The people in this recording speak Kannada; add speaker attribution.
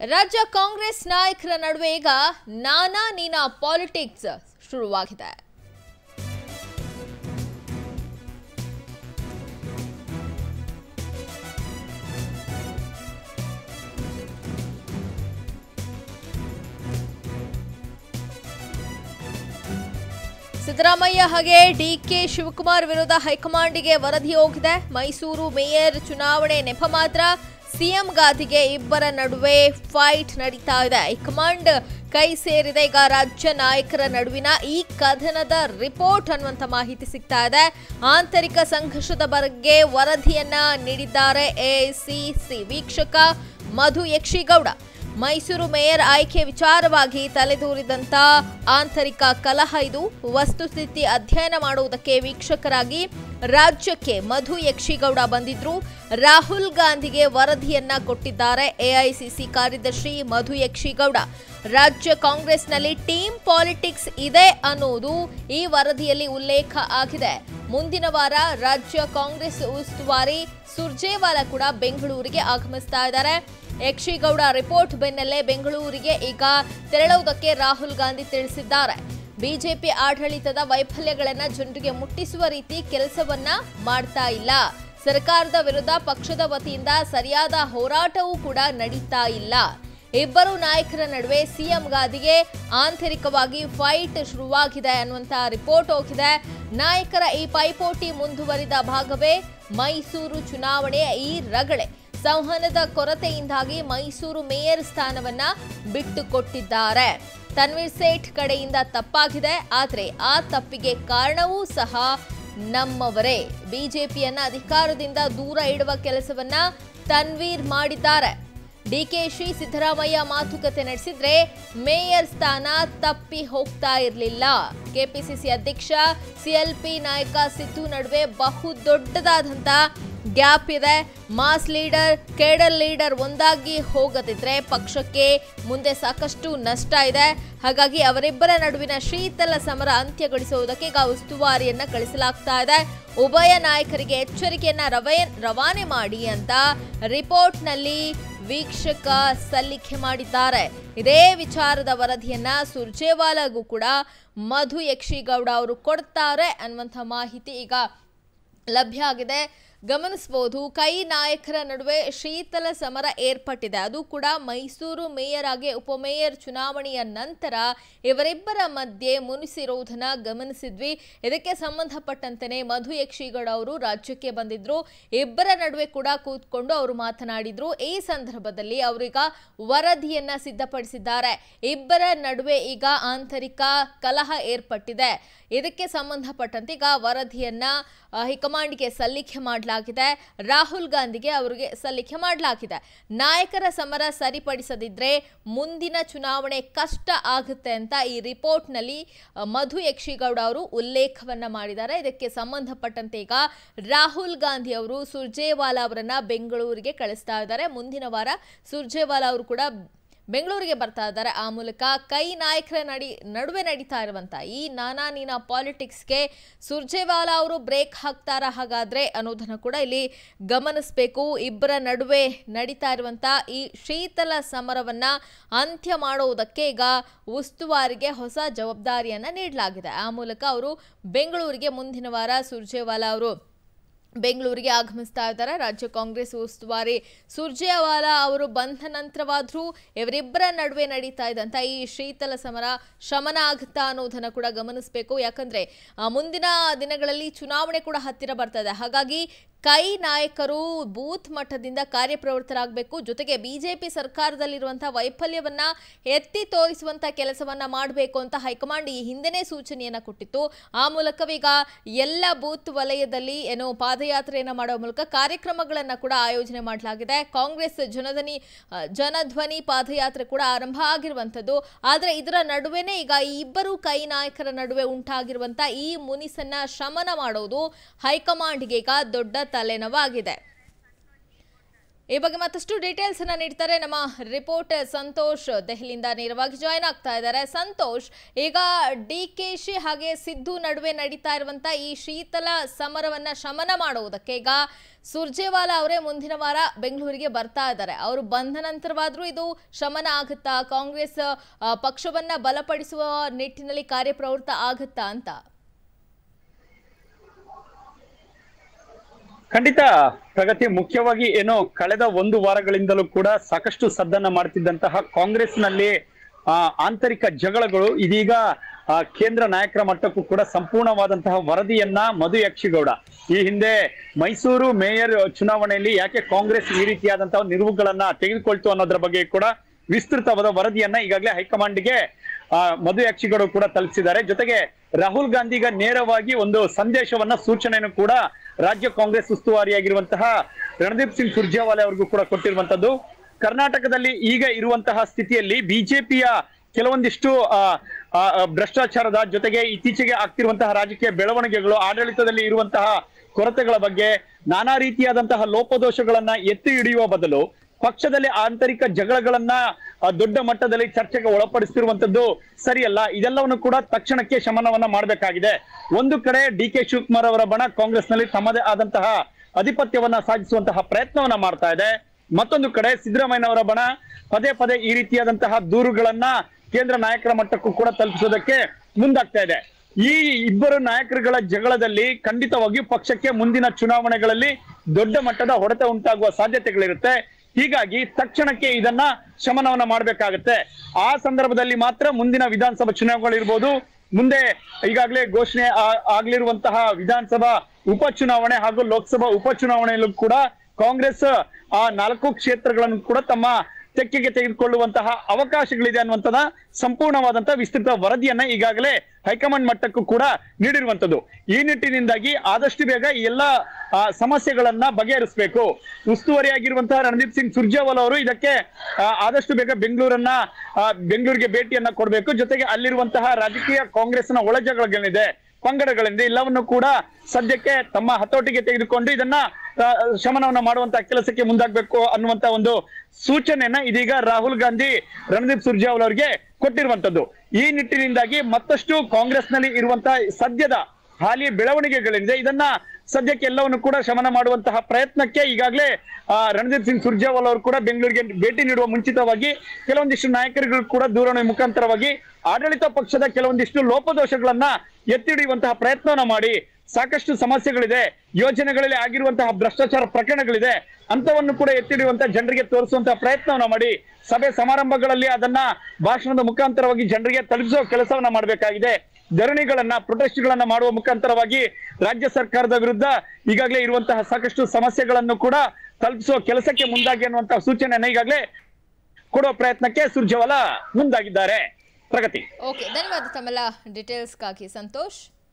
Speaker 1: ರಾಜ್ಯ ಕಾಂಗ್ರೆಸ್ ನಾಯಕರ ನಡುವೆ ಈಗ ನಾನಾ ನೀನಾ ಪಾಲಿಟಿಕ್ಸ್ ಶುರುವಾಗಿದೆ ಸಿದ್ದರಾಮಯ್ಯ ಹಾಗೆ ಡಿಕೆ ಶಿವಕುಮಾರ್ ವಿರುದ್ಧ ಹೈಕಮಾಂಡ್ಗೆ ವರದಿ ಹೋಗಿದೆ ಮೈಸೂರು ಮೇಯರ್ ಚುನಾವಣೆ ನೆಪ ಮಾತ್ರ ಸಿಎಂ ಗಾದಿಗೆ ಇಬ್ಬರ ನಡುವೆ ಫೈಟ್ ನಡೀತಾ ಇದೆ ಹೈಕಮಾಂಡ್ ಕೈ ಸೇರಿದೆ ಈಗ ರಾಜ್ಯ ನಾಯಕರ ನಡುವಿನ ಈ ಕದನದ ರಿಪೋರ್ಟ್ ಅನ್ನುವಂತ ಮಾಹಿತಿ ಸಿಗ್ತಾ ಇದೆ ಆಂತರಿಕ ಸಂಘರ್ಷದ ಬಗ್ಗೆ ವರದಿಯನ್ನ ನೀಡಿದ್ದಾರೆ ಎಐಸಿಸಿ ವೀಕ್ಷಕ ಮಧು ಯಕ್ಷಿಗೌಡ ಮೈಸೂರು ಮೇಯರ್ ಆಯ್ಕೆ ವಿಚಾರವಾಗಿ ತಲೆದೂರಿದಂತ ಆಂತರಿಕ ಕಲಹ ಇದು ವಸ್ತುಸ್ಥಿತಿ ಅಧ್ಯಯನ ಮಾಡುವುದಕ್ಕೆ ವೀಕ್ಷಕರಾಗಿ ರಾಜ್ಯಕ್ಕೆ ಮಧು ಯಕ್ಷಿಗೌಡ ಬಂದಿದ್ರು ರಾಹುಲ್ ಗಾಂಧಿಗೆ ವರದಿಯನ್ನ ಕೊಟ್ಟಿದ್ದಾರೆ ಎಐಸಿಸಿ ಕಾರ್ಯದರ್ಶಿ ಮಧು ಯಕ್ಷಿಗೌಡ ರಾಜ್ಯ ಕಾಂಗ್ರೆಸ್ನಲ್ಲಿ ಟೀಮ್ ಪಾಲಿಟಿಕ್ಸ್ ಇದೆ ಅನ್ನುವುದು ಈ ವರದಿಯಲ್ಲಿ ಉಲ್ಲೇಖ ಆಗಿದೆ ಮುಂದಿನ ವಾರ ರಾಜ್ಯ ಕಾಂಗ್ರೆಸ್ ಉಸ್ತುವಾರಿ ಸುರ್ಜೇವಾಲಾ ಕೂಡ ಬೆಂಗಳೂರಿಗೆ ಆಗಮಿಸ್ತಾ ಇದ್ದಾರೆ ಯಕ್ಷಿಗೌಡ ರಿಪೋರ್ಟ್ ಬೆನ್ನಲ್ಲೇ ಬೆಂಗಳೂರಿಗೆ ಈಗ ತೆರಳುವುದಕ್ಕೆ ರಾಹುಲ್ ಗಾಂಧಿ ತಿಳಿಸಿದ್ದಾರೆ ಬಿಜೆಪಿ ಆಡಳಿತದ ವೈಫಲ್ಯಗಳನ್ನ ಜನರಿಗೆ ಮುಟ್ಟಿಸುವ ರೀತಿ ಕೆಲಸವನ್ನ ಮಾಡ್ತಾ ಇಲ್ಲ ಸರ್ಕಾರದ ವಿರುದ್ಧ ಪಕ್ಷದ ವತಿಯಿಂದ ಸರಿಯಾದ ಹೋರಾಟವೂ ಕೂಡ ನಡೀತಾ ಇಲ್ಲ ಇಬ್ಬರು ನಾಯಕರ ನಡುವೆ ಸಿಎಂ ಗಾದಿಗೆ ಆಂತರಿಕವಾಗಿ ಫೈಟ್ ಶುರುವಾಗಿದೆ ಅನ್ನುವಂತ ರಿಪೋರ್ಟ್ ಹೋಗಿದೆ ನಾಯಕರ ಈ ಪೈಪೋಟಿ ಮುಂದುವರಿದ ಭಾಗವೇ ಮೈಸೂರು ಚುನಾವಣೆಯ ಈ ರಗಳೆ ಸಂವಹನದ ಕೊರತೆಯಿಂದಾಗಿ ಮೈಸೂರು ಮೇಯರ್ ಸ್ಥಾನವನ್ನ ಬಿಟ್ಟುಕೊಟ್ಟಿದ್ದಾರೆ ತನ್ವೀರ್ ಸೇಠ್ ಕಡೆಯಿಂದ ತಪ್ಪಾಗಿದೆ ಆದ್ರೆ ಆ ತಪ್ಪಿಗೆ ಕಾರಣವೂ ಸಹ ನಮ್ಮವರೇ ಬಿಜೆಪಿಯನ್ನ ಅಧಿಕಾರದಿಂದ ದೂರ ಇಡುವ ಕೆಲಸವನ್ನ ತನ್ವೀರ್ ಮಾಡಿದ್ದಾರೆ ಡಿಕೆಶಿ ಸಿದ್ದರಾಮಯ್ಯ ಮಾತುಕತೆ ನಡೆಸಿದ್ರೆ ಮೇಯರ್ ಸ್ಥಾನ ತಪ್ಪಿ ಹೋಗ್ತಾ ಇರಲಿಲ್ಲ ಕೆಪಿಸಿಸಿ ಅಧ್ಯಕ್ಷ ಸಿಎಲ್ಪಿ ನಾಯಕ ಸಿದ್ದು ನಡುವೆ ಬಹು ದೊಡ್ಡದಾದಂತ ಗ್ಯಾಪ್ ಇದೆ ಮಾಸ್ ಲೀಡರ್ ಕೇಡರ್ ಲೀಡರ್ ಒಂದಾಗಿ ಹೋಗದಿದ್ರೆ ಪಕ್ಷಕ್ಕೆ ಮುಂದೆ ಸಾಕಷ್ಟು ನಷ್ಟ ಇದೆ ಹಾಗಾಗಿ ಅವರಿಬ್ಬರ ನಡುವಿನ ಶೀತಲ ಸಮರ ಅಂತ್ಯಗೊಳಿಸುವುದಕ್ಕೆ ಈಗ ಉಸ್ತುವಾರಿಯನ್ನ ಕಳಿಸಲಾಗ್ತಾ ಇದೆ ಉಭಯ ನಾಯಕರಿಗೆ ಎಚ್ಚರಿಕೆಯನ್ನ ರವೆ ರವಾನೆ ಮಾಡಿ ಅಂತ ರಿಪೋರ್ಟ್ನಲ್ಲಿ ವೀಕ್ಷಕ ಸಲ್ಲಿಕೆ ಮಾಡಿದ್ದಾರೆ ಇದೇ ವಿಚಾರದ ವರದಿಯನ್ನ ಸುರ್ಜೇವಾಲಾಗೂ ಕೂಡ ಮಧು ಯಕ್ಷಿಗೌಡ ಅವರು ಕೊಡ್ತಾರೆ ಅನ್ನುವಂಥ ಮಾಹಿತಿ ಈಗ ಲಭ್ಯ ಆಗಿದೆ ಗಮನಿಸಬಹುದು ಕೈ ನಾಯಕರ ನಡುವೆ ಶೀತಲ ಸಮರ ಏರ್ಪಟ್ಟಿದೆ ಅದು ಕೂಡ ಮೈಸೂರು ಮೇಯರ್ ಆಗಿ ಉಪಮೇಯರ್ ಚುನಾವಣೆಯ ನಂತರ ಇವರಿಬ್ಬರ ಮಧ್ಯೆ ಮುನಿಸಿರುವುದನ್ನ ಗಮನಿಸಿದ್ವಿ ಇದಕ್ಕೆ ಸಂಬಂಧಪಟ್ಟಂತೆಯೇ ಮಧು ಯಕ್ಷಿಗೌಡ ಅವರು ರಾಜ್ಯಕ್ಕೆ ಬಂದಿದ್ರು ಇಬ್ಬರ ನಡುವೆ ಕೂಡ ಕೂತ್ಕೊಂಡು ಅವರು ಮಾತನಾಡಿದ್ರು ಈ ಸಂದರ್ಭದಲ್ಲಿ ಅವರೀಗ ವರದಿಯನ್ನ ಸಿದ್ಧಪಡಿಸಿದ್ದಾರೆ ಇಬ್ಬರ ನಡುವೆ ಈಗ ಆಂತರಿಕ ಕಲಹ ಏರ್ಪಟ್ಟಿದೆ ಇದಕ್ಕೆ ಸಂಬಂಧಪಟ್ಟಂತೆ ಈಗ ವರದಿಯನ್ನ ಆ, ಹೈಕಮಾಂಡ್ಗೆ ಸಲ್ಲಿಕೆ ಮಾಡಲಾಗಿದೆ ರಾಹುಲ್ ಗಾಂಧಿಗೆ ಅವರಿಗೆ ಸಲ್ಲಿಕೆ ಮಾಡಲಾಗಿದೆ ನಾಯಕರ ಸಮರ ಸರಿಪಡಿಸದಿದ್ರೆ ಮುಂದಿನ ಚುನಾವಣೆ ಕಷ್ಟ ಆಗುತ್ತೆ ಅಂತ ಈ ರಿಪೋರ್ಟ್ನಲ್ಲಿ ಆ, ಮಧು ಯಕ್ಷಿಗೌಡ ಅವರು ಉಲ್ಲೇಖವನ್ನ ಮಾಡಿದ್ದಾರೆ ಇದಕ್ಕೆ ಸಂಬಂಧಪಟ್ಟಂತೆ ಈಗ ರಾಹುಲ್ ಗಾಂಧಿ ಅವರು ಸುರ್ಜೇವಾಲಾ ಅವರನ್ನ ಬೆಂಗಳೂರಿಗೆ ಕಳಿಸ್ತಾ ಇದ್ದಾರೆ ಮುಂದಿನ ವಾರ ಸುರ್ಜೇವಾಲಾ ಅವರು ಕೂಡ ಬೆಂಗಳೂರಿಗೆ ಬರ್ತಾ ಇದ್ದಾರೆ ಆ ಮೂಲಕ ಕೈ ನಾಯಕರ ನಡಿ ನಡುವೆ ನಡೀತಾ ಇರುವಂತ ಈ ನಾನಾ ನೀನಾ ಪಾಲಿಟಿಕ್ಸ್ಗೆ ಸುರ್ಜೇವಾಲಾ ಅವರು ಬ್ರೇಕ್ ಹಾಕ್ತಾರ ಹಾಗಾದ್ರೆ ಅನ್ನೋದನ್ನ ಕೂಡ ಇಲ್ಲಿ ಗಮನಿಸಬೇಕು ಇಬ್ಬರ ನಡುವೆ ನಡೀತಾ ಇರುವಂತ ಈ ಶೀತಲ ಸಮರವನ್ನ ಅಂತ್ಯ ಮಾಡುವುದಕ್ಕೆ ಈಗ ಉಸ್ತುವಾರಿಗೆ ಹೊಸ ಜವಾಬ್ದಾರಿಯನ್ನ ನೀಡಲಾಗಿದೆ ಆ ಮೂಲಕ ಅವರು ಬೆಂಗಳೂರಿಗೆ ಮುಂದಿನ ವಾರ ಸುರ್ಜೇವಾಲಾ ಅವರು ಬೆಂಗಳೂರಿಗೆ ಆಗಮಿಸ್ತಾ ಇದ್ದಾರೆ ರಾಜ್ಯ ಕಾಂಗ್ರೆಸ್ ಉಸ್ತುವಾರಿ ಸುರ್ಜೇವಾಲಾ ಅವರು ಬಂದ ನಂತರವಾದರೂ ಇವರಿಬ್ಬರ ನಡುವೆ ನಡೀತಾ ಇದ್ದಂಥ ಈ ಶೀತಲ ಸಮರ ಶಮನ ಆಗುತ್ತಾ ಅನ್ನೋದನ್ನ ಕೂಡ ಗಮನಿಸಬೇಕು ಯಾಕಂದ್ರೆ ಆ, ಮುಂದಿನ ದಿನಗಳಲ್ಲಿ ಚುನಾವಣೆ ಕೂಡ ಹತ್ತಿರ ಬರ್ತಾ ಇದೆ ಹಾಗಾಗಿ ಕೈ ನಾಯಕರು ಬೂತ್ ಮಟ್ಟದಿಂದ ಕಾರ್ಯಪ್ರವೃತ್ತರಾಗಬೇಕು ಜೊತೆಗೆ ಬಿಜೆಪಿ ಸರ್ಕಾರದಲ್ಲಿರುವಂತಹ ವೈಫಲ್ಯವನ್ನ ಎತ್ತಿ ತೋರಿಸುವಂತ ಕೆಲಸವನ್ನ ಮಾಡಬೇಕು ಅಂತ ಹೈಕಮಾಂಡ್ ಈ ಹಿಂದೆನೇ ಸೂಚನೆಯನ್ನ ಕೊಟ್ಟಿತ್ತು ಆ ಮೂಲಕವೀಗ ಎಲ್ಲ ಬೂತ್ ವಲಯದಲ್ಲಿ ಏನು ಪಾದಯಾತ್ರೆಯನ್ನ ಮಾಡುವ ಮೂಲಕ ಕಾರ್ಯಕ್ರಮಗಳನ್ನ ಕೂಡ ಆಯೋಜನೆ ಮಾಡಲಾಗಿದೆ ಕಾಂಗ್ರೆಸ್ ಜನಧನಿ ಆ, ಜನಧ್ವನಿ ಪಾದಯಾತ್ರೆ ಕೂಡ ಆರಂಭ ಆಗಿರುವಂತದ್ದು ಆದ್ರೆ ಇದರ ನಡುವೆನೇ ಈಗ ಈ ಇಬ್ಬರು ಕೈ ನಾಯಕರ ನಡುವೆ ಉಂಟಾಗಿರುವಂತ ಈ ಮುನಿಸನ್ನ ಶಮನ ಮಾಡೋದು ಹೈಕಮಾಂಡ್ಗೆ ಈಗ ದೊಡ್ಡ ತಲೆನೋವಾಗಿದೆ ಈ ಬಗ್ಗೆ ಮತ್ತಷ್ಟು ಡೀಟೇಲ್ಸ್ ಅನ್ನ ನೀಡ್ತಾರೆ ನಮ್ಮ ರಿಪೋರ್ಟರ್ ಸಂತೋಷ್ ದೆಹಲಿಯಿಂದ ನೇರವಾಗಿ ಜಾಯ್ನ್ ಆಗ್ತಾ ಇದ್ದಾರೆ ಸಂತೋಷ್ ಈಗ ಡಿ ಕೆ ಶಿ ಹಾಗೆ ಸಿದ್ದು ನಡುವೆ ನಡೀತಾ ಇರುವಂತ ಈ ಶೀತಲ ಸಮರವನ್ನ ಶಮನ ಮಾಡುವುದಕ್ಕೆ ಈಗ ಸುರ್ಜೇವಾಲಾ ಅವರೇ ಮುಂದಿನ ವಾರ ಬೆಂಗಳೂರಿಗೆ ಬರ್ತಾ ಇದ್ದಾರೆ ಅವರು ಬಂದ ನಂತರವಾದ್ರೂ ಇದು ಶಮನ ಆಗುತ್ತಾ ಕಾಂಗ್ರೆಸ್ ಆ, ಪಕ್ಷವನ್ನ ಬಲಪಡಿಸುವ ನಿಟ್ಟಿನಲ್ಲಿ ಕಾರ್ಯಪ್ರವೃತ್ತ ಆಗುತ್ತಾ ಅಂತ
Speaker 2: ಖಂಡಿತ ಪ್ರಗತಿ ಮುಖ್ಯವಾಗಿ ಏನು ಕಳೆದ ಒಂದು ವಾರಗಳಿಂದಲೂ ಕೂಡ ಸಾಕಷ್ಟು ಸದ್ದನ್ನ ಮಾಡ್ತಿದ್ದಂತಹ ಕಾಂಗ್ರೆಸ್ನಲ್ಲಿ ಆ ಆಂತರಿಕ ಜಗಳಗಳು ಇದೀಗ ಆ, ಕೇಂದ್ರ ನಾಯಕರ ಮಟ್ಟಕ್ಕೂ ಕೂಡ ಸಂಪೂರ್ಣವಾದಂತಹ ವರದಿಯನ್ನ ಮಧು ಯಕ್ಷಿಗೌಡ ಈ ಹಿಂದೆ ಮೈಸೂರು ಮೇಯರ್ ಚುನಾವಣೆಯಲ್ಲಿ ಯಾಕೆ ಕಾಂಗ್ರೆಸ್ ಈ ರೀತಿಯಾದಂತಹ ನಿಲುವುಗಳನ್ನ ತೆಗೆದುಕೊಳ್ತು ಅನ್ನೋದ್ರ ಬಗ್ಗೆ ಕೂಡ ವಿಸ್ತೃತವಾದ ವರದಿಯನ್ನ ಈಗಾಗಲೇ ಹೈಕಮಾಂಡ್ಗೆ ಆ, ಮಧು ಯಕ್ಷಿಗೌಡ ಕೂಡ ತಲುಪಿಸಿದ್ದಾರೆ ಜೊತೆಗೆ ರಾಹುಲ್ ಗಾಂಧಿಗ ನೇರವಾಗಿ ಒಂದು ಸಂದೇಶವನ್ನ ಸೂಚನೆಯನ್ನು ಕೂಡ ರಾಜ್ಯ ಕಾಂಗ್ರೆಸ್ ಉಸ್ತುವಾರಿಯಾಗಿರುವಂತಹ ರಣದೀಪ್ ಸಿಂಗ್ ಸುರ್ಜೇವಾಲಾ ಅವರಿಗೂ ಕೂಡ ಕೊಟ್ಟಿರುವಂತದ್ದು ಕರ್ನಾಟಕದಲ್ಲಿ ಈಗ ಇರುವಂತಹ ಸ್ಥಿತಿಯಲ್ಲಿ ಬಿಜೆಪಿಯ ಕೆಲವೊಂದಿಷ್ಟು ಆ, ಆ, ಆ, ಭ್ರಷ್ಟಾಚಾರದ ಜೊತೆಗೆ ಇತ್ತೀಚೆಗೆ ಆಗ್ತಿರುವಂತಹ ರಾಜಕೀಯ ಬೆಳವಣಿಗೆಗಳು ಆಡಳಿತದಲ್ಲಿ ಇರುವಂತಹ ಕೊರತೆಗಳ ಬಗ್ಗೆ ನಾನಾ ರೀತಿಯಾದಂತಹ ಲೋಪದೋಷಗಳನ್ನ ಎತ್ತಿ ಹಿಡಿಯುವ ಬದಲು ಪಕ್ಷದಲ್ಲಿ ಆಂತರಿಕ ಜಗಳಗಳನ್ನ ಆ, ದೊಡ್ಡ ಮಟ್ಟದಲ್ಲಿ ಚರ್ಚೆಗೆ ಒಳಪಡಿಸ್ತಿರುವಂತದ್ದು ಸರಿಯಲ್ಲ ಇದೆಲ್ಲವನ್ನು ಕೂಡ ತಕ್ಷಣಕ್ಕೆ ಶಮನವನ್ನ ಮಾಡಬೇಕಾಗಿದೆ ಒಂದು ಕಡೆ ಡಿ ಕೆ ಶಿವಕುಮಾರ್ ಅವರ ಬಣ ಕಾಂಗ್ರೆಸ್ನಲ್ಲಿ ತಮ್ಮದೇ ಆದಂತಹ ಅಧಿಪತ್ಯವನ್ನ ಸಾಧಿಸುವಂತಹ ಪ್ರಯತ್ನವನ್ನ ಮಾಡ್ತಾ ಇದೆ ಮತ್ತೊಂದು ಕಡೆ ಸಿದ್ದರಾಮಯ್ಯನವರ ಬಣ ಪದೇ ಪದೇ ಈ ರೀತಿಯಾದಂತಹ ದೂರುಗಳನ್ನ ಕೇಂದ್ರ ನಾಯಕರ ಮಟ್ಟಕ್ಕೂ ಕೂಡ ತಲುಪಿಸೋದಕ್ಕೆ ಮುಂದಾಗ್ತಾ ಇದೆ ಈ ಇಬ್ಬರು ನಾಯಕರುಗಳ ಜಗಳದಲ್ಲಿ ಖಂಡಿತವಾಗಿಯೂ ಪಕ್ಷಕ್ಕೆ ಮುಂದಿನ ಚುನಾವಣೆಗಳಲ್ಲಿ ದೊಡ್ಡ ಮಟ್ಟದ ಹೊಡೆತ ಉಂಟಾಗುವ ಸಾಧ್ಯತೆಗಳಿರುತ್ತೆ ಹೀಗಾಗಿ ತಕ್ಷಣಕ್ಕೆ ಇದನ್ನ ಶಮನವನ್ನ ಮಾಡಬೇಕಾಗುತ್ತೆ ಆ ಸಂದರ್ಭದಲ್ಲಿ ಮಾತ್ರ ಮುಂದಿನ ವಿಧಾನಸಭಾ ಚುನಾವಣೆಗಳಿರ್ಬೋದು ಮುಂದೆ ಈಗಾಗಲೇ ಘೋಷಣೆ ಆ- ಆಗ್ಲಿರುವಂತಹ ವಿಧಾನಸಭಾ ಉಪಚುನಾವಣೆ ಹಾಗೂ ಲೋಕಸಭಾ ಉಪಚುನಾವಣೆಯಲ್ಲೂ ಕೂಡ ಕಾಂಗ್ರೆಸ್ ಆ ನಾಲ್ಕು ಕ್ಷೇತ್ರಗಳನ್ನು ಕೂಡ ತಮ್ಮ ತೆಕ್ಕೆಗೆ ತೆಗೆದುಕೊಳ್ಳುವಂತಹ ಅವಕಾಶಗಳಿದೆ ಅನ್ನುವಂಥದ ಸಂಪೂರ್ಣವಾದಂತಹ ವಿಸ್ತೃತ ವರದಿಯನ್ನ ಈಗಾಗಲೇ ಹೈಕಮಾಂಡ್ ಮಟ್ಟಕ್ಕೂ ಕೂಡ ನೀಡಿರುವಂತದ್ದು ಈ ನಿಟ್ಟಿನಿಂದಾಗಿ ಆದಷ್ಟು ಬೇಗ ಈ ಎಲ್ಲ ಆ, ಸಮಸ್ಯೆಗಳನ್ನ ಬಗೆಹರಿಸಬೇಕು ಉಸ್ತುವಾರಿಯಾಗಿರುವಂತಹ ರಣದೀಪ್ ಸಿಂಗ್ ಸುರ್ಜೇವಾಲಾ ಅವರು ಇದಕ್ಕೆ ಆ, ಆದಷ್ಟು ಬೇಗ ಬೆಂಗಳೂರನ್ನ ಆ, ಬೆಂಗಳೂರಿಗೆ ಭೇಟಿಯನ್ನ ಕೊಡಬೇಕು ಜೊತೆಗೆ ಅಲ್ಲಿರುವಂತಹ ರಾಜಕೀಯ ಕಾಂಗ್ರೆಸ್ನ ಒಳಜಗಳೇನಿದೆ ಪಂಗಡಗಳಿಂದ ಎಲ್ಲವನ್ನು ಕೂಡ ಸದ್ಯಕ್ಕೆ ತಮ್ಮ ಹತೋಟಿಗೆ ತೆಗೆದುಕೊಂಡು ಇದನ್ನ ಆ, ಶಮನವನ್ನ ಮಾಡುವಂತಹ ಕೆಲಸಕ್ಕೆ ಮುಂದಾಗಬೇಕು ಅನ್ನುವಂತ ಒಂದು ಸೂಚನೆಯನ್ನ ಇದೀಗ ರಾಹುಲ್ ಗಾಂಧಿ ರಣದೀಪ್ ಸುರ್ಜೇವಾಲಾ ಅವರಿಗೆ ಕೊಟ್ಟಿರುವಂತದ್ದು ಈ ನಿಟ್ಟಿನಿಂದಾಗಿ ಮತ್ತಷ್ಟು ಕಾಂಗ್ರೆಸ್ನಲ್ಲಿ ಇರುವಂತಹ ಸದ್ಯದ ಹಾಲಿ ಬೆಳವಣಿಗೆಗಳಿಂದ ಇದನ್ನ ಸದ್ಯಕ್ಕೆ ಎಲ್ಲವನ್ನು ಕೂಡ ಶಮನ ಮಾಡುವಂತಹ ಪ್ರಯತ್ನಕ್ಕೆ ಈಗಾಗಲೇ ಆ, ರಣದೀಪ್ ಸಿಂಗ್ ಸುರ್ಜೇವಾಲಾ ಅವರು ಕೂಡ ಬೆಂಗಳೂರಿಗೆ ಭೇಟಿ ನೀಡುವ ಮುಂಚಿತವಾಗಿ ಕೆಲವೊಂದಿಷ್ಟು ನಾಯಕರುಗಳು ಕೂಡ ದೂರವಾಣಿ ಮುಖಾಂತರವಾಗಿ ಆಡಳಿತ ಪಕ್ಷದ ಕೆಲವೊಂದಿಷ್ಟು ಲೋಪದೋಷಗಳನ್ನ ಎತ್ತಿಡಿಯುವಂತಹ ಪ್ರಯತ್ನವನ್ನ ಮಾಡಿ ಸಾಕಷ್ಟು ಸಮಸ್ಯೆಗಳಿದೆ ಯೋಜನೆಗಳಲ್ಲಿ ಆಗಿರುವಂತಹ ಭ್ರಷ್ಟಾಚಾರ ಪ್ರಕರಣಗಳಿದೆ ಅಂತವನ್ನು ಕೂಡ ಎತ್ತಿಡಿಯುವಂತಹ ಜನರಿಗೆ ತೋರಿಸುವಂತಹ ಪ್ರಯತ್ನವನ್ನ ಮಾಡಿ ಸಭೆ ಸಮಾರಂಭಗಳಲ್ಲಿ ಅದನ್ನ ಭಾಷಣದ ಮುಖಾಂತರವಾಗಿ ಜನರಿಗೆ ತಲುಪಿಸುವ ಕೆಲಸವನ್ನ ಮಾಡಬೇಕಾಗಿದೆ ಧರಣಿಗಳನ್ನ ಪ್ರೊಟೆಸ್ಟ್ಗಳನ್ನ ಮಾಡುವ ಮುಖಾಂತರವಾಗಿ ರಾಜ್ಯ ಸರ್ಕಾರದ ವಿರುದ್ಧ ಈಗಾಗಲೇ ಇರುವಂತಹ ಸಾಕಷ್ಟು ಸಮಸ್ಯೆಗಳನ್ನು ಕೂಡ ತಲುಪಿಸುವ ಕೆಲಸಕ್ಕೆ ಮುಂದಾಗಿ ಅನ್ನುವಂತಹ ಸೂಚನೆಯನ್ನ ಈಗಾಗಲೇ ಕೊಡುವ ಪ್ರಯತ್ನಕ್ಕೆ ಸುರ್ಜೇವಾಲಾ ಮುಂದಾಗಿದ್ದಾರೆ ಪ್ರಗತಿ
Speaker 1: ಓಕೆ ಧನ್ಯವಾದ ತಮ್ಮೆಲ್ಲ ಡೀಟೇಲ್ಸ್ಗಾಗಿ ಸಂತೋಷ್